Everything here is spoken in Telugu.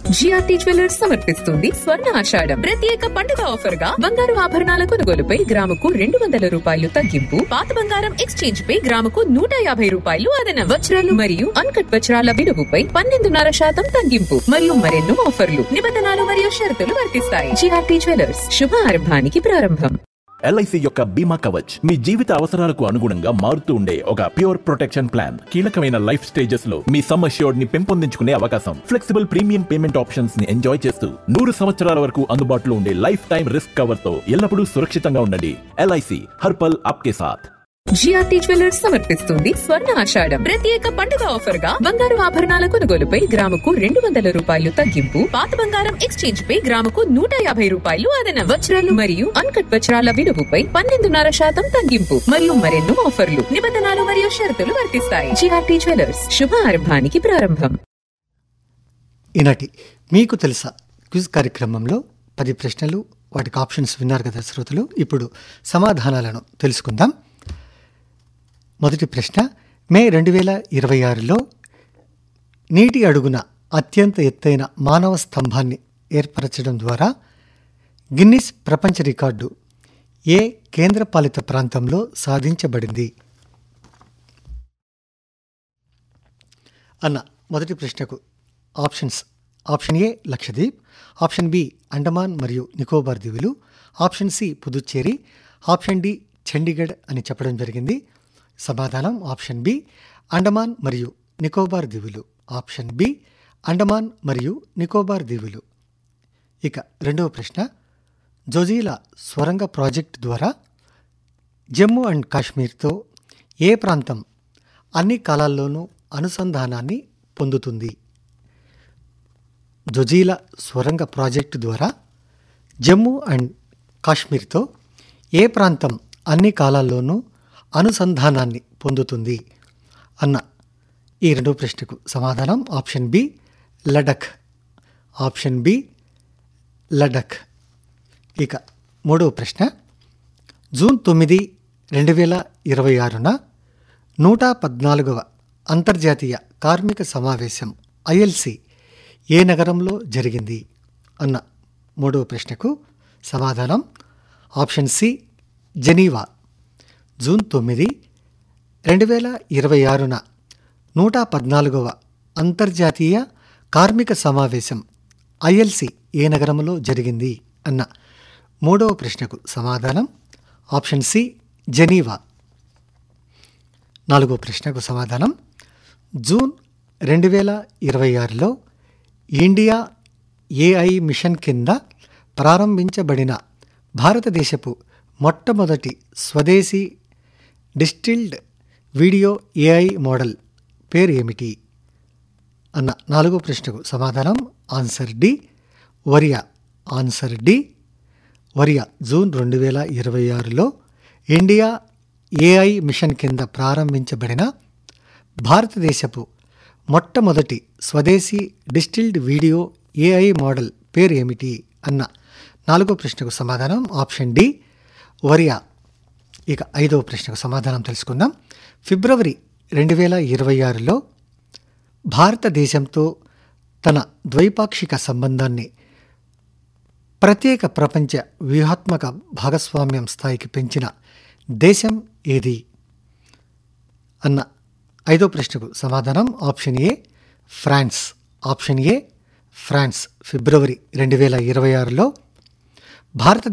జిఆర్టీ జ్యువెలర్స్ సమర్పిస్తుంది స్వర్ణ ఆషాఢం ప్రత్యేక పండుగ ఆఫర్ గా బంగారు ఆభరణాల కొనుగోలుపై గ్రాముకు రెండు వందల రూపాయలు తగ్గింపు పాత బంగారం ఎక్స్చేంజ్ పై గ్రాముకు నూట యాభై రూపాయలు అదన వజ్రాలు మరియు అన్కట్ వజ్రాల విలువపై పన్నెండున్నర శాతం తగ్గింపు మరియు మరెన్నో ఆఫర్లు నిబంధనలు మరియు షరతులు వర్తిస్తాయి జిఆర్టీ జ్యువెలర్స్ శుభ ఆరంభానికి ప్రారంభం ఎల్ఐసి యొక్క బీమా కవచ్ మీ జీవిత అవసరాలకు అనుగుణంగా మారుతూ ఉండే ఒక ప్యూర్ ప్రొటెక్షన్ ప్లాన్ కీలకమైన లైఫ్ స్టేజెస్ లో మీ సమ్ అష్యూర్డ్ ని పెంపొందించుకునే అవకాశం ఫ్లెక్సిబుల్ ప్రీమియం పేమెంట్ ఆప్షన్స్ ని ఎంజాయ్ చేస్తూ నూరు సంవత్సరాల వరకు అందుబాటులో ఉండే లైఫ్ టైం రిస్క్ కవర్ తో ఎల్లప్పుడూ సురక్షితంగా ఉండండి ఎల్ఐసి హర్పల్ ఆప్కే సాథ్ జిఆర్టీ జ్యువెలర్స్ సమర్పిస్తుంది స్వర్ణ ఆషాఢం ప్రత్యేక పండుగ ఆఫర్ గా బంగారు ఆభరణాల కొనుగోలుపై గ్రాముకు రెండు వందల రూపాయలు తగ్గింపు పాత బంగారం ఎక్స్చేంజ్ పై గ్రాముకు నూట యాభై రూపాయలు అదన వజ్రాలు మరియు అన్కట్ వజ్రాల విలువపై పన్నెండున్నర శాతం తగ్గింపు మరియు మరెన్నో ఆఫర్లు నిబంధనలు మరియు షరతులు వర్తిస్తాయి జిఆర్టీ జ్యువెలర్స్ శుభ ఆరంభానికి ప్రారంభం ఈనాటి మీకు తెలుసా క్విజ్ కార్యక్రమంలో పది ప్రశ్నలు వాటికి ఆప్షన్స్ విన్నారు కదా శ్రోతలు ఇప్పుడు సమాధానాలను తెలుసుకుందాం మొదటి ప్రశ్న మే రెండు వేల ఇరవై ఆరులో నీటి అడుగున అత్యంత ఎత్తైన మానవ స్తంభాన్ని ఏర్పరచడం ద్వారా గిన్నిస్ ప్రపంచ రికార్డు ఏ కేంద్రపాలిత ప్రాంతంలో సాధించబడింది అన్న మొదటి ప్రశ్నకు options option A Lakshadweep option B Andaman మరియు నికోబార్ దీవులు option C Puducherry option D Chandigarh అని చెప్పడం జరిగింది సమాధానం ఆప్షన్ బి అండమాన్ మరియు నికోబార్ దీవులు ఆప్షన్ బి అండమాన్ మరియు నికోబార్ దీవులు ఇక రెండవ ప్రశ్న జోజీలా స్వరంగ ప్రాజెక్ట్ ద్వారా జమ్మూ అండ్ కాశ్మీర్తో ఏ ప్రాంతం అన్ని కాలాల్లోనూ అనుసంధానాన్ని పొందుతుంది జొజీలా స్వరంగ ప్రాజెక్టు ద్వారా జమ్మూ అండ్ కాశ్మీర్తో ఏ ప్రాంతం అన్ని కాలాల్లోనూ అనుసంధానాన్ని పొందుతుంది అన్న ఈ రెండో ప్రశ్నకు సమాధానం option B Ladakh option B Ladakh ఇక మూడవ ప్రశ్న జూన్ తొమ్మిది రెండు వేల ఇరవై ఆరున నూట పద్నాలుగవ అంతర్జాతీయ కార్మిక సమావేశం ఐఎల్సి ఏ నగరంలో జరిగింది అన్న మూడవ ప్రశ్నకు సమాధానం ఆప్షన్ సి జెనీవా జూన్ తొమ్మిది రెండు వేల ఇరవై ఆరున నూట పద్నాలుగవ అంతర్జాతీయ కార్మిక సమావేశం ఐఎల్సి ఏ నగరంలో జరిగింది అన్న మూడవ ప్రశ్నకు సమాధానం ఆప్షన్ సి జెనీవా నాలుగో ప్రశ్నకు సమాధానం జూన్ రెండు వేల ఇరవై ఆరులో ఇండియా ఏఐ మిషన్ కింద ప్రారంభించబడిన భారతదేశపు మొట్టమొదటి స్వదేశీ డిస్టిల్డ్ వీడియో ఏఐ మోడల్ పేరు ఏమిటి అన్న నాలుగో ప్రశ్నకు సమాధానం ఆన్సర్ డి వరియా ఆన్సర్ డి వరియా జూన్ రెండు వేల ఇరవై ఆరులో ఇండియా ఏఐ మిషన్ కింద ప్రారంభించబడిన భారతదేశపు మొట్టమొదటి స్వదేశీ డిస్టిల్డ్ వీడియో ఏఐ మోడల్ పేరు ఏమిటి అన్న నాలుగో ప్రశ్నకు సమాధానం ఆప్షన్ డి వరియా ఇక ఐదవ ప్రశ్నకు సమాధానం తెలుసుకుందాం ఫిబ్రవరి రెండు వేల ఇరవై ఆరులో భారతదేశంతో తన ద్వైపాక్షిక సంబంధాన్ని ప్రత్యేక ప్రపంచ వ్యూహాత్మక భాగస్వామ్యం స్థాయికి పెంచిన దేశం ఏది అన్న ఐదో ప్రశ్నకు సమాధానం option A France option A France ఫిబ్రవరి రెండు వేల ఇరవై ఆరులో భారతదేశ